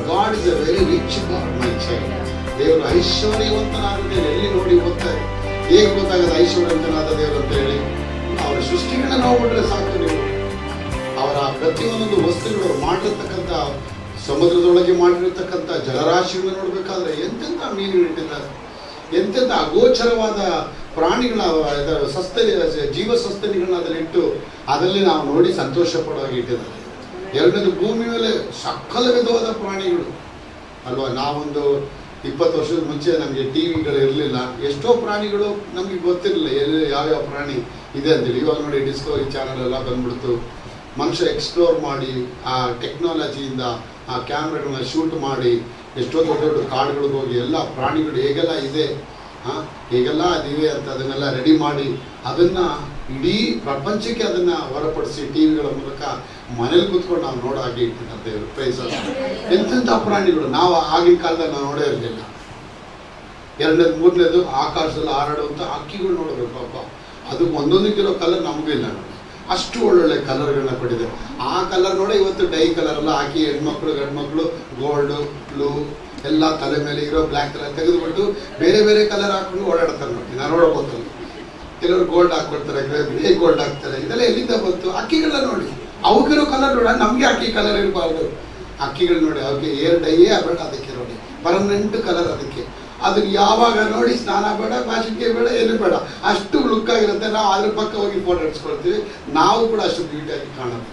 God is a very rich God my child ದೇವರು ಐಶ್ವರ್ಯವಂತನಾದ ಎಲ್ಲಿ ನೋಡಿ ಹೋಗ್ತಾರೆ ಹೇಗೆ ಗೊತ್ತಾಗದ ಐಶ್ವರ್ಯವಂತನಾದ ದೇವರು ಅಂತ ಹೇಳಿ ಅವರ ಸೃಷ್ಟಿಗಳನ್ನ ನೋಡ್ಬಿಟ್ರೆ ಸಾಕು ನೀವು ಅವರ ಪ್ರತಿಯೊಂದೊಂದು ವಸ್ತುಗಳು ಅವ್ರು ಮಾಡಿರ್ತಕ್ಕಂಥ ಸಮುದ್ರದೊಳಗೆ ಮಾಡಿರ್ತಕ್ಕಂಥ ಜಲರಾಶಿಗಳನ್ನ ನೋಡ್ಬೇಕಾದ್ರೆ ಎಂತೆಂಥ ಮೀನುಗಳು ಇಟ್ಟಿದ್ದಾರೆ ಎಂತೆಂಥ ಅಗೋಚರವಾದ ಪ್ರಾಣಿಗಳ ಇದರ ಸಸ್ತನಿ ಜೀವ ಸಸ್ತನಿಗಳನ್ನ ಅದರಲ್ಲಿ ಇಟ್ಟು ಅದರಲ್ಲಿ ನಾವು ನೋಡಿ ಸಂತೋಷ ಪಡುವಾಗ ಇಟ್ಟಿದ್ದಾರೆ ಎರಡನೇದು ಭೂಮಿ ಮೇಲೆ ಸಕಲ ವಿಧವಾದ ಪ್ರಾಣಿಗಳು ಅಲ್ವಾ ನಾವೊಂದು ಇಪ್ಪತ್ತು ವರ್ಷದ ಮುಂಚೆ ನಮಗೆ ಟಿ ವಿಗಳು ಇರಲಿಲ್ಲ ಎಷ್ಟೋ ಪ್ರಾಣಿಗಳು ನಮಗೆ ಗೊತ್ತಿರಲಿಲ್ಲ ಎಲ್ಲಿ ಯಾವ್ಯಾವ ಪ್ರಾಣಿ ಇದೆ ಅಂತೇಳಿ ಇವಾಗ ನೋಡಿ ಡಿಸ್ಕವರಿ ಚಾನಲ್ ಎಲ್ಲ ಬಂದ್ಬಿಡ್ತು ಮನುಷ್ಯ ಎಕ್ಸ್ಪ್ಲೋರ್ ಮಾಡಿ ಆ ಟೆಕ್ನಾಲಜಿಯಿಂದ ಆ ಕ್ಯಾಮ್ರಾಗಳನ್ನ ಶೂಟ್ ಮಾಡಿ ಎಷ್ಟೋ ದೊಡ್ಡ ದೊಡ್ಡ ಕಾಡುಗಳಿಗೆ ಹೋಗಿ ಎಲ್ಲ ಪ್ರಾಣಿಗಳು ಹೇಗೆಲ್ಲ ಇದೆ ಆ, ಹೇಗೆಲ್ಲ ಅದಿವೆ ಅಂತ ಅದನ್ನೆಲ್ಲ ರೆಡಿ ಮಾಡಿ ಅದನ್ನ ಇಡೀ ಪ್ರಪಂಚಕ್ಕೆ ಅದನ್ನ ಹೊರಪಡಿಸಿ ಟಿವಿಗಳ ಮೂಲಕ ಮನೇಲಿ ಕೂತ್ಕೊಂಡು ನಾವು ನೋಡೋ ಹಾಗೆ ಇಟ್ಟಿದ್ದಾರೆ ದೇವರು ಪ್ರೈಸ್ ಎಂತೆಂಥ ಪ್ರಾಣಿಗಳು ನಾವು ಆಗಿನ ಕಾಲದಲ್ಲಿ ನಾವು ನೋಡೇ ಇರಲಿಲ್ಲ ಎರಡನೇದು ಮೂರನೇದು ಆಕಾಶದಲ್ಲಿ ಹಾರಾಡುವಂಥ ಹಕ್ಕಿಗಳು ನೋಡಬೇಕು ಪಾಪ ಅದು ಒಂದೊಂದಕ್ಕಿರೋ ಕಲರ್ ನಮಗೂ ಇಲ್ಲ ನೋಡಿ ಅಷ್ಟು ಒಳ್ಳೊಳ್ಳೆ ಕಲರ್ಗಳನ್ನ ಕೊಟ್ಟಿದೆ ಆ ಕಲರ್ ನೋಡಿ ಇವತ್ತು ಡೈ ಕಲರ್ ಎಲ್ಲ ಹಾಕಿ ಹೆಣ್ಮಕ್ಳು ಗಂಡ್ಮಕ್ಳು ಗೋಲ್ಡು ಬ್ಲೂ ಎಲ್ಲ ತಲೆ ಮೇಲೆ ಇರೋ ಬ್ಲ್ಯಾಕ್ ಕಲರ್ ತೆಗೆದುಬಿಟ್ಟು ಬೇರೆ ಬೇರೆ ಕಲರ್ ಹಾಕೊಂಡು ಓಡಾಡ್ತಾರೆ ನೋಡಿ ನಾನು ನೋಡಬಹುದು ಕೆಲವರು ಗೋಲ್ಡ್ ಹಾಕ್ಕೊಡ್ತಾರೆ ಗ್ರೇ ಗೋಲ್ಡ್ ಹಾಕ್ತಾರೆ ಇದೆಲ್ಲ ಎಲ್ಲಿಂದ ಬಂತು ಅಕ್ಕಿಗಳನ್ನ ನೋಡಿ ಅವಕ್ಕಿರೋ ಕಲರ್ ನೋಡ ನಮಗೆ ಅಕ್ಕಿ ಕಲರ್ ಇರಬಾರ್ದು ಅಕ್ಕಿಗಳು ನೋಡಿ ಅವಕ್ಕೆ ಏರ್ ಡೈಯೇ ಬೇಡ ಅದಕ್ಕೆ ನೋಡಿ ಪರ್ಮನೆಂಟ್ ಕಲರ್ ಅದಕ್ಕೆ ಅದನ್ನ ಯಾವಾಗ ನೋಡಿ ಸ್ನಾನ ಬೇಡ ಬಾಸಿಗೆ ಬೇಡ ಏನು ಬೇಡ ಅಷ್ಟು ಲುಕ್ ಆಗಿರುತ್ತೆ ನಾವು ಅದ್ರ ಪಕ್ಕ ಹೋಗಿ ಫೋಟೋ ಇಡ್ಸ್ಕೊಳ್ತೀವಿ ನಾವು ಕೂಡ ಅಷ್ಟು ಬ್ಯೂಟಿಯಾಗಿ ಕಾಣೋದಿಲ್ಲ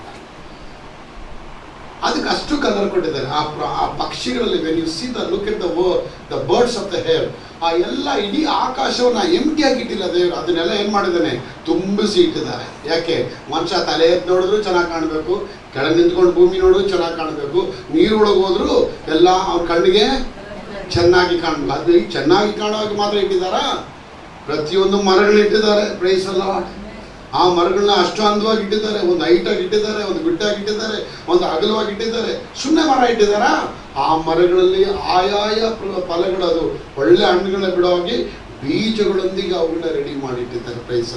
ಅದಕ್ಕೆ ಅಷ್ಟು ಕಲರ್ ಕೊಟ್ಟಿದ್ದಾರೆ ಆ ಪ್ರ- ಆ ಪಕ್ಷಿಗಳಲ್ಲಿ when you see the look at the the birds of the air ಆ ಎಲ್ಲ ಇಡೀ ಆಕಾಶವನ್ನ ಎಂಟಿಯಾಗಿ ಇಟ್ಟಿಲ್ಲ ದೇವರು ಅದನ್ನೆಲ್ಲ ಏನ್ ಮಾಡಿದ್ದಾನೆ ತುಂಬಿಸಿ ಇಟ್ಟಿದ್ದಾರೆ ಯಾಕೆ ಮನುಷ್ಯ ತಲೆ ಎತ್ತು ನೋಡಿದ್ರು ಚೆನ್ನಾಗಿ ಕಾಣಬೇಕು ಕೆಳಗೆ ನಿಂತ್ಕೊಂಡು ಭೂಮಿ ನೋಡಿದ್ರು ಚೆನ್ನಾಗಿ ಕಾಣಬೇಕು ನೀರೊಳಗೆ ಹೋದ್ರು ಎಲ್ಲ ಅವ್ರ ಕಣ್ಣಿಗೆ ಚೆನ್ನಾಗಿ ಕಾಣಬೇಕು ಅದು ಈ ಚೆನ್ನಾಗಿ ಕಾಣುವಾಗ ಮಾತ್ರ ಇಟ್ಟಿದ್ದಾರಾ ಪ್ರತಿಯೊಂದು ಮರಗಳು ಇಟ್ಟಿದ್ದಾರೆ ಪ್ರೈಸ್ ಅಲ್ಲ ಆ ಮರಗಳನ್ನ ಅಷ್ಟು ಅಂದವಾಗಿ ಇಟ್ಟಿದ್ದಾರೆ ಒಂದು ಹೈಟಾಗಿ ಇಟ್ಟಿದ್ದಾರೆ ಒಂದು ಬಿಟ್ಟಾಗಿ ಇಟ್ಟಿದ್ದಾರೆ ಒಂದು ಅಗಲವಾಗಿ ಇಟ್ಟಿದ್ದಾರೆ ಸುಮ್ಮನೆ ಮರ ಇಟ್ಟಿದ್ದಾರಾ ಆ ಮರಗಳಲ್ಲಿ ಆಯಾಯ ಫಲ- ಫಲಗಳದು ಒಳ್ಳೆ ಹಣ್ಣುಗಳನ್ನ ಬಿಡೋವಾಗಿ ಬೀಜಗಳೊಂದಿಗೆ ಅವುಗಳನ್ನ ರೆಡಿ ಮಾಡಿ ಇಟ್ಟಿದ್ದಾರೆ ಪ್ರೈಸ್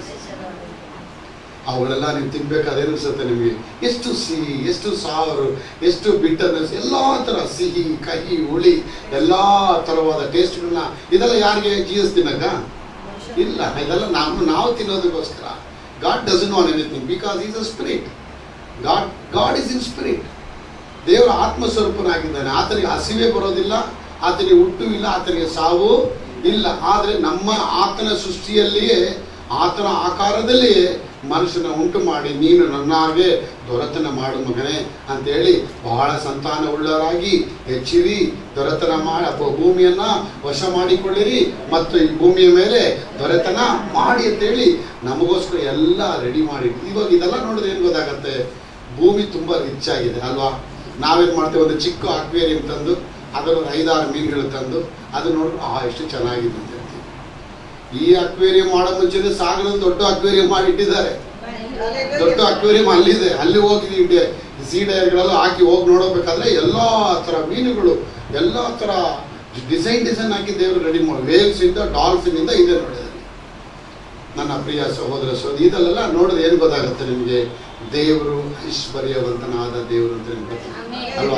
ಅವುಗಳೆಲ್ಲ ನೀವು ತಿನ್ಬೇಕಾದ್ರೆ ಅನಿಸುತ್ತೆ ನಿಮಗೆ ಎಷ್ಟು ಸಿಹಿ ಎಷ್ಟು ಸಾರು ಎಷ್ಟು ಬಿಟ್ಟರ್ನೆಸ್ ಎಲ್ಲ ಥರ ಸಿಹಿ ಕಹಿ ಹುಳಿ ಎಲ್ಲ ಥರವಾದ ಟೇಸ್ಟ್ಗಳನ್ನ ಇದೆಲ್ಲ ಯಾರಿಗೆ ಜೀವಸ್ ತಿನ್ನಕ ಇಲ್ಲ ಇದೆಲ್ಲ ನಾವು ನಾವು ತಿನ್ನೋದಕ್ಕೋಸ್ಕರ God doesn't want anything because is a spirit God God is in spirit ದೇವರ ಆತ್ಮಸ್ವರೂಪನಾಗಿದ್ದಾನೆ ಆತನಿಗೆ ಹಸಿವೆ ಬರೋದಿಲ್ಲ ಆತನಿಗೆ ಹುಟ್ಟು ಇಲ್ಲ ಆತನಿಗೆ ಸಾವು ಇಲ್ಲ ಆದರೆ ನಮ್ಮ ಆತನ ಸೃಷ್ಟಿಯಲ್ಲಿಯೇ ಆತನ ಆಕಾರದಲ್ಲಿಯೇ ಮನುಷ್ಯನ ಉಂಟು ಮಾಡಿ ನೀನು ನನ್ನ ಹಾಗೆ ದೊರೆತನ ಮಾಡು ಮಗನೇ ಅಂತೇಳಿ ಬಹಳ ಸಂತಾನ ಉಳ್ಳವರಾಗಿ ಹೆಚ್ಚಿರಿ ದೊರೆತನ ಮಾಡಿ ಅಥವಾ ಭೂಮಿಯನ್ನ ವಶ ಮಾಡಿಕೊಳ್ಳಿರಿ ಮತ್ತು ಈ ಭೂಮಿಯ ಮೇಲೆ ದೊರೆತನ ಮಾಡಿ ಅಂತೇಳಿ ನಮಗೋಸ್ಕರ ಎಲ್ಲ ರೆಡಿ ಮಾಡಿ ಇವಾಗ ಇದೆಲ್ಲ ನೋಡಿದ್ರೆ ಏನು ಗೊತ್ತಾಗತ್ತೆ ಭೂಮಿ ತುಂಬ ರಿಚ್ ಆಗಿದೆ ಅಲ್ವಾ ನಾವೇನು ಮಾಡ್ತೇವೆ ಒಂದು ಚಿಕ್ಕ ಅಕ್ವೇರಿಯಂ ತಂದು ಅದರ ಒಂದು ಐದಾರು ಮೀನುಗಳು ತಂದು ಅದು ನೋಡ್ರು ಆ ಎಷ್ಟು ಚೆನ್ನಾಗಿದೆ ಅಂತ ಹೇಳ್ತೀವಿ ಈ ಅಕ್ವೇರಿಯಂ ಮಾಡೋ ಮುಂಚೆನೆ ಸಾಗರದ ದೊಡ್ಡ ಅಕ್ವೇರಿಯಂ ಮಾಡಿ ಇಟ್ಟಿದ್ದಾರೆ ದೊಡ್ಡ ಅಕ್ವೇರಿಯಂ ಅಲ್ಲಿದೆ ಅಲ್ಲಿ ಹೋಗಿ ಸಿ ಡೈರ್ಗಳೆಲ್ಲ ಹಾಕಿ ಹೋಗಿ ನೋಡಬೇಕಾದ್ರೆ ಎಲ್ಲ ಥರ ಮೀನುಗಳು ಎಲ್ಲ ಥರ ಡಿಸೈನ್ ಡಿಸೈನ್ ಹಾಕಿ ದೇವರು ರೆಡಿ ಮಾಡಿ ವೇಲ್ಸ್ ಇಂದ ಡಾಲ್ಫಿನ್ ಇಂದ ಇದೆ ನೋಡಿ ಅದರಲ್ಲಿ. ನನ್ನ ಪ್ರಿಯ ಸಹೋದರ ಸಹೋದರಿ ಇದೆಲ್ಲ ನೋಡಿದ್ರೆ ಏನು ಗೊತ್ತಾಗುತ್ತೆ ನಿಮಗೆ ದೇವರು ಐಶ್ವರ್ಯವಂತನಾದ ದೇವರು ಅಂತ ನಿಮ್ಗೆ ಗೊತ್ತಾಗುತ್ತೆ ಅಲ್ವಾ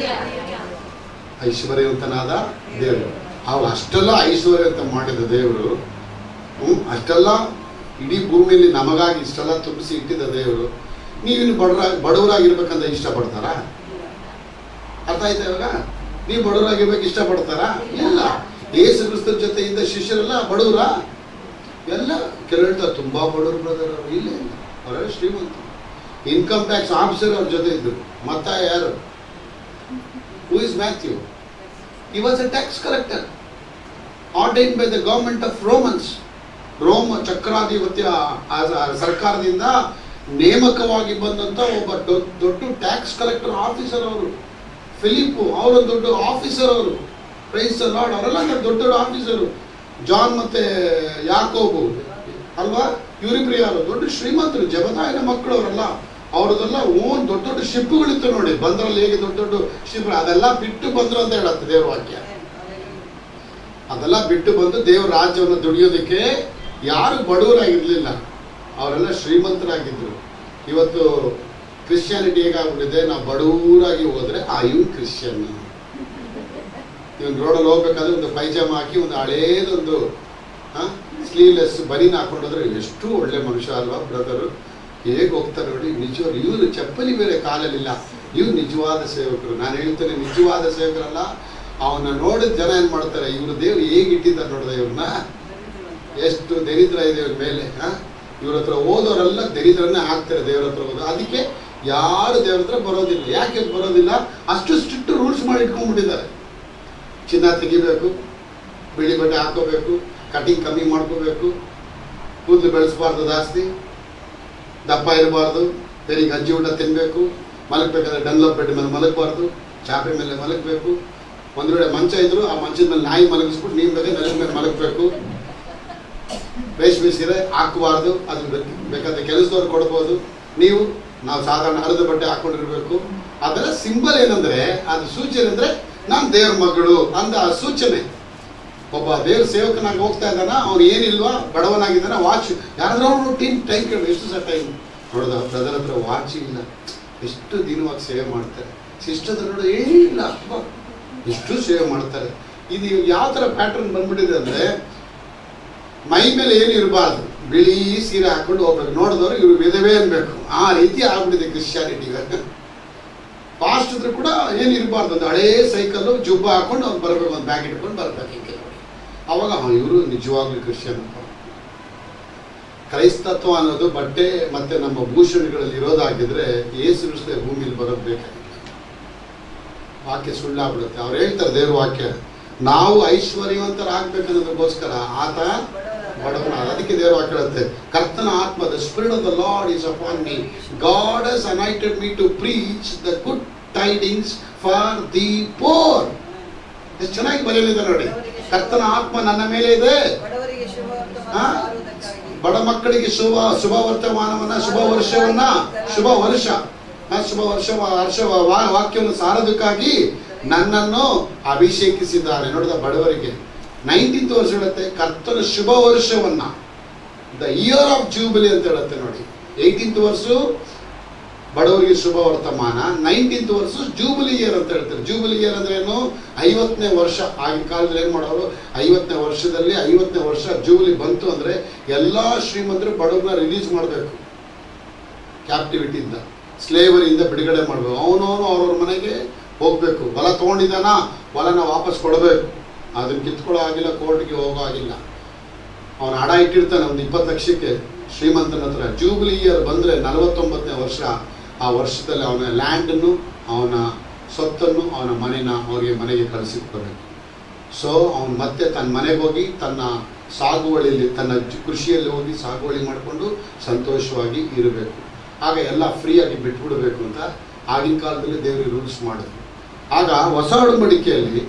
ಐಶ್ವರ್ಯವಂತನಾದ ದೇವರು ಅವು ಅಷ್ಟೆಲ್ಲ ಐಶ್ವರ್ಯವಂತ ಮಾಡಿದ ದೇವರು ಹ್ಮ್, ಅಷ್ಟೆಲ್ಲ ಇಡೀ ಭೂಮಿಯಲ್ಲಿ ನಮಗಾಗಿ ಇಷ್ಟೆಲ್ಲ ತುಂಬಿಸಿ ಇಟ್ಟಿದ್ದ ದೇವರು ನೀವಿನ್ನು ಬಡವರ ಬಡವರಾಗಿರ್ಬೇಕಂತ ಇಷ್ಟಪಡ್ತಾರಾ ಅರ್ಥ ಆಯ್ತಾ ಇವಾಗ ನೀವು ಬಡವರಾಗಿರ್ಬೇಕು ಇಷ್ಟಪಡ್ತಾರಾ ಇಲ್ಲ ಯೇಸು ಕ್ರಿಸ್ತನ ಜೊತೆ ಇದ್ದ ಶಿಷ್ಯರೆಲ್ಲ ಬಡವರ ಎಲ್ಲ ಕೆಲವು ಹೇಳ್ತಾರೆ ತುಂಬಾ ಬಡವರು ಬ್ರದರ್ ಅವರು ಇಲ್ಲ ಇಲ್ಲ ಅವರೆಲ್ಲ ಶ್ರೀಮಂತ ಇನ್ಕಮ್ ಟ್ಯಾಕ್ಸ್ ಆಫೀಸರ್ ಅವ್ರ ಜೊತೆ ಇದ್ರು ಮತ್ತ ಯಾರು who is Matthew he was a tax collector ordained by the government of Romans. Rome ಚಕ್ರಾಧಿಪತ್ಯ ಆ- ಆ ಸರ್ಕಾರದಿಂದ ನೇಮಕವಾಗಿ ಬಂದಂತ ಒಬ್ಬ ದೊಡ್ಡ ದೊಡ್ಡ ಟ್ಯಾಕ್ಸ್ ಕಲೆಕ್ಟರ್ ಆಫೀಸರ್ ಅವರು ಫಿಲಿಪ್ಪು ಅವರ ದೊಡ್ಡ ಆಫೀಸರ್ ಅವರು ಪ್ರೈಸ್ ಲಾರ್ಡ್ ಅವರೆಲ್ಲ ದೊಡ್ಡ ದೊಡ್ಡ ಆಫೀಸರು ಜಾನ್ ಮತ್ತೆ ಯಾಕೋಬು ಅಲ್ವಾ ಇವರಿಬ್ರು ಯಾರು ದೊಡ್ಡ ಶ್ರೀಮಂತರು ಜಬದಾಯನ ಮಕ್ಕಳು ಅವರೆಲ್ಲ ಅವ್ರದ್ದೆಲ್ಲ ಓನ್ ದೊಡ್ಡ ದೊಡ್ಡ ಶಿಪ್ಗಳಿತ್ತು ನೋಡಿ ಬಂದ್ರಲ್ಲಿ ಹೇಗೆ ದೊಡ್ಡ ದೊಡ್ಡ ಶಿಪ್ ಅದೆಲ್ಲ ಬಿಟ್ಟು ಬಂದ್ರು ಅಂತ ಹೇಳತ್ತೆ ದೇವ್ರ ವಾಕ್ಯ ಅದೆಲ್ಲ ಬಿಟ್ಟು ಬಂದು ದೇವ್ರ ರಾಜ್ಯವನ್ನು ದುಡಿಯೋದಕ್ಕೆ ಯಾರು ಬಡವರಾಗಿರ್ಲಿಲ್ಲ ಅವರೆಲ್ಲ ಶ್ರೀಮಂತರಾಗಿದ್ರು ಇವತ್ತು ಕ್ರಿಶ್ಚಿಯಾನಿಟಿ ಹೇಗಾಗ್ಬಿಟ್ಟಿದೆ ನಾವು ಬಡವರಾಗಿ ಹೋದ್ರೆ ಆ ಇವ್ ಕ್ರಿಶ್ಚಿಯನ್ ಇವನು ರೋಡಲ್ಲಿ ಹೋಗ್ಬೇಕಾದ್ರೆ ಒಂದು ಪೈಜಾಮ ಹಾಕಿ ಒಂದು ಹಳೇದೊಂದು ಸ್ಲೀವ್ಲೆಸ್ ಬನೀನ್ ಹಾಕೊಂಡೋದ್ರೆ ಎಷ್ಟು ಒಳ್ಳೆ ಮನುಷ್ಯ ಅಲ್ವಾ ಬ್ರದರು ಹೇಗೆ ಹೋಗ್ತಾರೆ ನೋಡಿ ನಿಜವಾಗ್ಲು ಇವರು ಚಪ್ಪಲಿ ಬೇರೆ ಕಾಲಲ್ಲಿಲ್ಲ ಇವ್ರು ನಿಜವಾದ ಸೇವಕರು ನಾನು ಹೇಳ್ತೇನೆ ನಿಜವಾದ ಸೇವಕರಲ್ಲ ಅವನ್ನ ನೋಡಿದ ಜನ ಏನ್ ಮಾಡ್ತಾರೆ ಇವರು ದೇವ್ರು ಹೇಗೆ ಇಟ್ಟಿದ್ದಾರೆ ನೋಡಿದ ಇವ್ರನ್ನ ಎಷ್ಟು ದರಿದ್ರ ಇದೆ ಇವ್ರ ಮೇಲೆ ಇವ್ರ ಹತ್ರ ಓದೋರೆಲ್ಲ ದರಿದ್ರನ್ನೇ ಹಾಕ್ತಾರೆ ದೇವ್ರ ಹತ್ರ ಓದೋ ಅದಕ್ಕೆ ಯಾರು ದೇವ್ರ ಹತ್ರ ಬರೋದಿಲ್ಲ ಯಾಕೆ ಬರೋದಿಲ್ಲ ಅಷ್ಟು ಸ್ಟ್ರಿಕ್ಟ್ ರೂಲ್ಸ್ ಮಾಡಿ ಇಟ್ಕೊಂಡ್ಬಿಟ್ಟಿದ್ದಾರೆ ಚಿನ್ನ ತೆಗಿಬೇಕು ಬಿಳಿ ಬಟ್ಟೆ ಹಾಕೋಬೇಕು ಕಟಿಂಗ್ ಕಮ್ಮಿ ಮಾಡ್ಕೋಬೇಕು ಕೂದಲು ಬೆಳೆಸಬಾರ್ದು ಜಾಸ್ತಿ ದಪ್ಪ ಇರಬಾರ್ದು ಬೇರೆ ಗಂಜಿ ಊಟ ತಿನ್ನಬೇಕು ಮಲಗಬೇಕಾದ್ರೆ ಡನ್ಲಪ್ ಬೆಡ್ ಮೇಲೆ ಮಲಗಬಾರ್ದು ಚಾಪೆ ಮೇಲೆ ಮಲಗಬೇಕು ಒಂದು ವೇಳೆ ಮಂಚ ಇದ್ರು ಆ ಮಂಚದ ಮೇಲೆ ನಾಯಿ ಮಲಗಿಸ್ಬಿಟ್ಟು ನೀವು ಬೇಕಾದ್ರೆ ನೆಲದ ಮೇಲೆ ಮಲಗಬೇಕು ರೇಷ್ಮೆ ಸೀರೆ ಹಾಕಬಾರ್ದು ಅದು ಬೇಕ್- ಬೇಕಾದ್ರೆ ಕೆಲಸದವ್ರು ಕೊಡ್ಬೋದು ನೀವು ನಾವು ಸಾಧಾರಣ ಅರ್ಧ ಬಟ್ಟೆ ಹಾಕೊಂಡಿರ್ಬೇಕು ಅದರ ಸಿಂಬಲ್ ಏನಂದ್ರೆ ಅದು ಸೂಚನೆ ಅಂದ್ರೆ ನಾನು ದೇವ್ರ ಮಗಳು ಅಂದ ಆ ಸೂಚನೆ ಒಬ್ಬ ದೇವ್ರ ಸೇವಕನಾಗಿ ಹೋಗ್ತಾ ಇದ್ದಾನ ಅವ್ನು ಏನಿಲ್ವಾ ಬಡವನಾಗಿದ್ದಾನ ವಾಚ್ ಯಾರಾದ್ರೂ ಅವ್ನು ಟೀಮ್ ಟೈಮ್ ಕೇಳಿ ಎಷ್ಟು ಸಹ ಟೈಮ್ ನೋಡ್ದ ಬ್ರದರ್ ಹತ್ರ ವಾಚ್ ಇಲ್ಲ ಎಷ್ಟು ದಿನವಾಗಿ ಸೇವೆ ಮಾಡ್ತಾರೆ ಸಿಸ್ಟರ್ ನೋಡು ಏನಿಲ್ಲ ಅಬ್ಬಾ, ಎಷ್ಟು ಸೇವೆ ಮಾಡ್ತಾರೆ ಇದು ಯಾವ ಥರ ಪ್ಯಾಟರ್ನ್ ಬಂದ್ಬಿಟ್ಟಿದೆ ಅಂದ್ರೆ ಮೈ ಮೇಲೆ ಏನು ಇರಬಾರ್ದು ಬಿಳಿ ಸೀರೆ ಹಾಕೊಂಡು ಹೋಗ್ಬೇಕು ನೋಡಿದವರು ಇವ್ರು ವಿಧವೇ ಅನ್ಬೇಕು ಆ ರೀತಿ ಆಗ್ಬಿಟ್ಟಿದೆ ಕ್ರಿಶ್ಚಿಯಾನಿಟಿ ಫಾಸ್ಟ್ ಇದ್ರು ಕೂಡ ಏನು ಇರಬಾರ್ದು ಒಂದು ಹಳೇ ಸೈಕಲ್ಲು ಜುಬ್ಬ ಹಾಕೊಂಡು ಅವ್ರು ಬರಬೇಕು ಒಂದು ಬ್ಯಾಗ್ ಇಟ್ಕೊಂಡು ಬರ್ಬೇಕು ಹಿಂಗೆ ನೋಡಿ ಅವಾಗ ಇವರು ನಿಜವಾಗ್ಲೂ ಕ್ರಿಶ್ಚಿಯನ್ ಅಂತ ಕ್ರೈಸ್ತತ್ವ ಅನ್ನೋದು ಬಟ್ಟೆ ಮತ್ತೆ ನಮ್ಮ ಭೂಷಣಗಳಲ್ಲಿ ಇರೋದಾಗಿದ್ರೆ ಏಸು ಕ್ರಿಸ್ತ ಭೂಮಿಲಿ ಬರೋದು ಬೇಕಾಗಿಲ್ಲ ವಾಕ್ಯ ಸುಳ್ಳಾಗ್ಬಿಡುತ್ತೆ ಅವ್ರು ಹೇಳ್ತಾರೆ ದೇವ್ರ ವಾಕ್ಯ ನಾವು ಐಶ್ವರ್ಯವಂತರಾಗ್ಬೇಕನ್ನೋದಕ್ಕೋಸ್ಕರ ಆತ ಬಡವನ ಅದಕ್ಕೆ ದೇವರು ವಾಕ್ಯ ಹೇಳುತ್ತೆ ಕರ್ತನ ಆತ್ಮ the spirit of the Lord is upon me God has anointed me to preach the good tidings for the poor ಎಷ್ಟು ಚೆನ್ನಾಗಿ ಬರೆಯಲಿದೆ ನೋಡಿ ಕರ್ತನ ಆತ್ಮ ನನ್ನ ಮೇಲೆ ಇದೆ ಬಡವರಿಗೆ ಶುಭ ವರ್ತಮಾನ ಹಾ? ಸಾರುವುದಕ್ಕಾಗಿ ಬಡ ಮಕ್ಕಳಿಗೆ ಶುಭ ಶುಭ ವರ್ತಮಾನವನ್ನ ಶುಭ ವರ್ಷವನ್ನ ಶುಭ ವರ್ಷ ಆ ಶುಭ ವರ್ಷ ವರ್ಷ ವಾ- ವಾಕ್ಯವನ್ನು ಸಾರೋದಕ್ಕಾಗಿ ನನ್ನನ್ನು ಅಭಿಷೇಕಿಸಿದ್ದಾರೆ ನೋಡಿದ ಬಡವರಿಗೆ ನೈನ್ಟೀನ್ತ್ ವರ್ಷ ಹೇಳುತ್ತೆ ಕರ್ತನ ಶುಭ ವರ್ಷವನ್ನ ದ ಇಯರ್ ಆಫ್ ಜೂಬಿಲಿ ಅಂತ ಹೇಳುತ್ತೆ ನೋಡಿ ಏಯ್ಟೀನ್ತ್ ವರ್ಷ ಬಡವರಿಗೆ ಶುಭ ವರ್ತಮಾನ ನೈನ್ಟೀನ್ತ್ ವರ್ಷ ಜೂಬಿಲಿ ಇಯರ್ ಅಂತ ಹೇಳ್ತಾರೆ ಜೂಬಿಲಿ ಇಯರ್ ಅಂದ್ರೆ ಏನು ಐವತ್ತನೇ ವರ್ಷ ಆಗಿನ ಕಾಲದಲ್ಲಿ ಏನ್ ಮಾಡೋರು ಐವತ್ತನೇ ವರ್ಷದಲ್ಲಿ ಐವತ್ತನೇ ವರ್ಷ ಜೂಬಿಲಿ ಬಂತು ಅಂದ್ರೆ ಎಲ್ಲಾ ಶ್ರೀಮಂತರು ಬಡವ್ರನ್ನ ರಿಲೀಸ್ ಮಾಡಬೇಕು ಕ್ಯಾಪ್ಟಿವಿಟಿಯಿಂದ ಸ್ಲೇವರಿಯಿಂದ ಬಿಡುಗಡೆ ಮಾಡಬೇಕು ಅವನವನು ಅವ್ರವ್ರ ಮನೆಗೆ ಹೋಗ್ಬೇಕು ಹೊಲ ತಗೊಂಡಿದ್ದಾನ ಹೊಲನ ವಾಪಸ್ ಕೊಡಬೇಕು ಅದನ್ನ ಕಿತ್ಕೊಳ್ಳೋ ಆಗಿಲ್ಲ ಕೋರ್ಟ್ಗೆ ಹೋಗೋ ಆಗಿಲ್ಲ ಅವನ ಹಣ ಇಟ್ಟಿರ್ತಾನೆ ಒಂದು ಇಪ್ಪತ್ತು ಲಕ್ಷಕ್ಕೆ ಶ್ರೀಮಂತನ ಹತ್ರ ಜೂಬ್ಲಿ ಇಯರ್ ಬಂದರೆ ನಲವತ್ತೊಂಬತ್ತನೇ ವರ್ಷ ಆ ವರ್ಷದಲ್ಲಿ ಅವನ ಲ್ಯಾಂಡನ್ನು ಅವನ ಸೊತ್ತನ್ನು ಅವನ ಮನೆನ ಅವರಿಗೆ ಮನೆಗೆ ಕಳಿಸಿಕೊಡಬೇಕು ಸೊ ಅವನು ಮತ್ತೆ ತನ್ನ ಮನೆಗೆ ಹೋಗಿ ತನ್ನ ಸಾಗುವಳಿಯಲ್ಲಿ ತನ್ನ ಜ- ಕೃಷಿಯಲ್ಲಿ ಹೋಗಿ ಸಾಗುವಳಿ ಮಾಡಿಕೊಂಡು ಸಂತೋಷವಾಗಿ ಇರಬೇಕು ಆಗ ಎಲ್ಲ ಫ್ರೀಯಾಗಿ ಬಿಟ್ಬಿಡಬೇಕು ಅಂತ ಆಗಿನ ಕಾಲದಲ್ಲಿ ದೇವರು ರೂಲ್ಸ್ ಮಾಡಿದ್ರು ಆಗ ಹೊಸ ಒಡಂಬಡಿಕೆಯಲ್ಲಿ